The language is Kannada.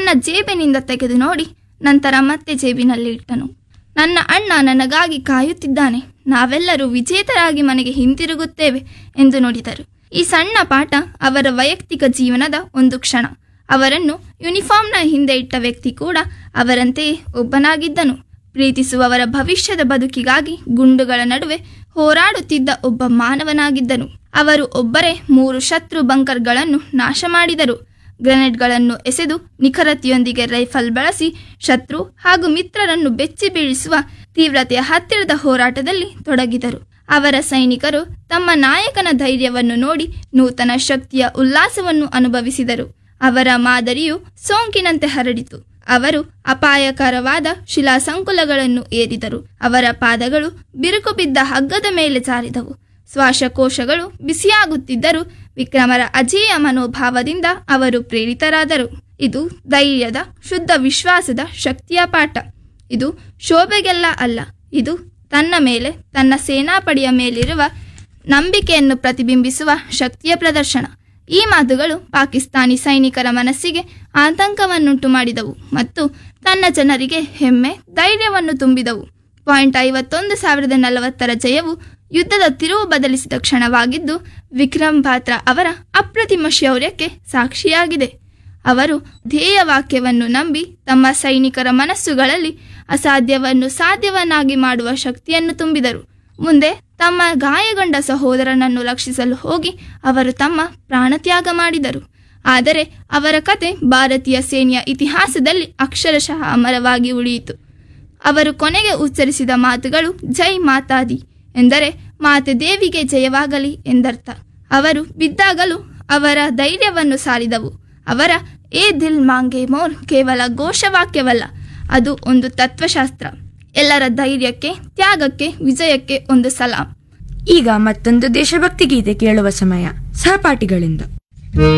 ನನ್ನ ಜೇಬಿನಿಂದ ತೆಗೆದು ನೋಡಿ ನಂತರ ಮತ್ತೆ ಜೇಬಿನಲ್ಲಿ ಇಟ್ಟನು ನನ್ನ ಅಣ್ಣ ನನಗಾಗಿ ಕಾಯುತ್ತಿದ್ದಾನೆ ನಾವೆಲ್ಲರೂ ವಿಜೇತರಾಗಿ ಮನೆಗೆ ಹಿಂತಿರುಗುತ್ತೇವೆ ಎಂದು ನುಡಿದರು ಈ ಸಣ್ಣ ಪಾಠ ಅವರ ವೈಯಕ್ತಿಕ ಜೀವನದ ಒಂದು ಕ್ಷಣ ಅವರನ್ನು ಯೂನಿಫಾರ್ಮ್ನ ಹಿಂದೆ ಇಟ್ಟ ವ್ಯಕ್ತಿ ಕೂಡ ಅವರಂತೆಯೇ ಒಬ್ಬನಾಗಿದ್ದನು ಪ್ರೀತಿಸುವವರ ಭವಿಷ್ಯದ ಬದುಕಿಗಾಗಿ ಗುಂಡುಗಳ ನಡುವೆ ಹೋರಾಡುತ್ತಿದ್ದ ಒಬ್ಬ ಮಾನವನಾಗಿದ್ದನು ಅವರು ಒಬ್ಬರೇ ಮೂರು ಶತ್ರು ಬಂಕರ್ಗಳನ್ನು ನಾಶ ಮಾಡಿದರು ಗ್ರೆನೇಡ್ಗಳನ್ನು ಎಸೆದು ನಿಖರತೆಯೊಂದಿಗೆ ರೈಫಲ್ ಬಳಸಿ ಶತ್ರು ಹಾಗೂ ಮಿತ್ರರನ್ನು ಬೆಚ್ಚಿ ಬೀಳಿಸುವ ತೀವ್ರತೆಯ ಹತ್ತಿರದ ಹೋರಾಟದಲ್ಲಿ ತೊಡಗಿದರು ಅವರ ಸೈನಿಕರು ತಮ್ಮ ನಾಯಕನ ಧೈರ್ಯವನ್ನು ನೋಡಿ ನೂತನ ಶಕ್ತಿಯ ಉಲ್ಲಾಸವನ್ನು ಅನುಭವಿಸಿದರು ಅವರ ಮಾದರಿಯು ಸೋಂಕಿನಂತೆ ಹರಡಿತು ಅವರು ಅಪಾಯಕರವಾದ ಶಿಲಾಸಂಕುಲಗಳನ್ನು ಏರಿದರು ಅವರ ಪಾದಗಳು ಬಿರುಕು ಬಿದ್ದ ಹಗ್ಗದ ಮೇಲೆ ಜಾರಿದವು ಶ್ವಾಸಕೋಶಗಳು ಬಿಸಿಯಾಗುತ್ತಿದ್ದರೂ ವಿಕ್ರಮರ ಅಜೇಯ ಮನೋಭಾವದಿಂದ ಅವರು ಪ್ರೇರಿತರಾದರು ಇದು ಧೈರ್ಯದ ಶುದ್ಧ ವಿಶ್ವಾಸದ ಶಕ್ತಿಯ ಪಾಠ ಇದು ಶೋಭೆಗೆಲ್ಲ ಅಲ್ಲ ಇದು ತನ್ನ ಮೇಲೆ ತನ್ನ ಸೇನಾಪಡೆಯ ಮೇಲಿರುವ ನಂಬಿಕೆಯನ್ನು ಪ್ರತಿಬಿಂಬಿಸುವ ಶಕ್ತಿಯ ಪ್ರದರ್ಶನ ಈ ಮಾತುಗಳು ಪಾಕಿಸ್ತಾನಿ ಸೈನಿಕರ ಮನಸ್ಸಿಗೆ ಆತಂಕವನ್ನುಂಟು ಮಾಡಿದವು ಮತ್ತು ತನ್ನ ಜನರಿಗೆ ಹೆಮ್ಮೆ ಧೈರ್ಯವನ್ನು ತುಂಬಿದವು ಪಾಯಿಂಟ್ ಐವತ್ತೊಂದು ಸಾವಿರದ ನಲವತ್ತರ ಜಯವು ಯುದ್ಧದ ತಿರುವು ಬದಲಿಸಿದ ಕ್ಷಣವಾಗಿದ್ದು ವಿಕ್ರಮ್ ಬಾತ್ರಾ ಅವರ ಅಪ್ರತಿಮ ಶೌರ್ಯಕ್ಕೆ ಸಾಕ್ಷಿಯಾಗಿದೆ ಅವರು ಧ್ಯೇಯ ವಾಕ್ಯವನ್ನು ನಂಬಿ ತಮ್ಮ ಸೈನಿಕರ ಮನಸ್ಸುಗಳಲ್ಲಿ ಅಸಾಧ್ಯವನ್ನು ಸಾಧ್ಯವನ್ನಾಗಿ ಮಾಡುವ ಶಕ್ತಿಯನ್ನು ತುಂಬಿದರು ಮುಂದೆ ತಮ್ಮ ಗಾಯಗೊಂಡ ಸಹೋದರನನ್ನು ರಕ್ಷಿಸಲು ಹೋಗಿ ಅವರು ತಮ್ಮ ಪ್ರಾಣತ್ಯಾಗ ಮಾಡಿದರು ಆದರೆ ಅವರ ಕತೆ ಭಾರತೀಯ ಸೇನೆಯ ಇತಿಹಾಸದಲ್ಲಿ ಅಕ್ಷರಶಃ ಅಮರವಾಗಿ ಉಳಿಯಿತು ಅವರು ಕೊನೆಗೆ ಉಚ್ಚರಿಸಿದ ಮಾತುಗಳು ಜೈ ಮಾತಾದಿ ಎಂದರೆ ಮಾತೆ ದೇವಿಗೆ ಜಯವಾಗಲಿ ಎಂದರ್ಥ ಅವರು ಬಿದ್ದಾಗಲೂ ಅವರ ಧೈರ್ಯವನ್ನು ಸಾರಿದವು ಅವರ ಏ ದಿಲ್ ಮಾಂಗೆ ಮೋರ್ ಕೇವಲ ಘೋಷವಾಕ್ಯವಲ್ಲ ಅದು ಒಂದು ತತ್ವಶಾಸ್ತ್ರ ಎಲ್ಲರ ಧೈರ್ಯಕ್ಕೆ ತ್ಯಾಗಕ್ಕೆ ವಿಜಯಕ್ಕೆ ಒಂದು ಸಲಾಂ ಈಗ ಮತ್ತೊಂದು ದೇಶಭಕ್ತಿ ಗೀತೆ ಕೇಳುವ ಸಮಯ ಸಹಪಾಠಿಗಳಿಂದ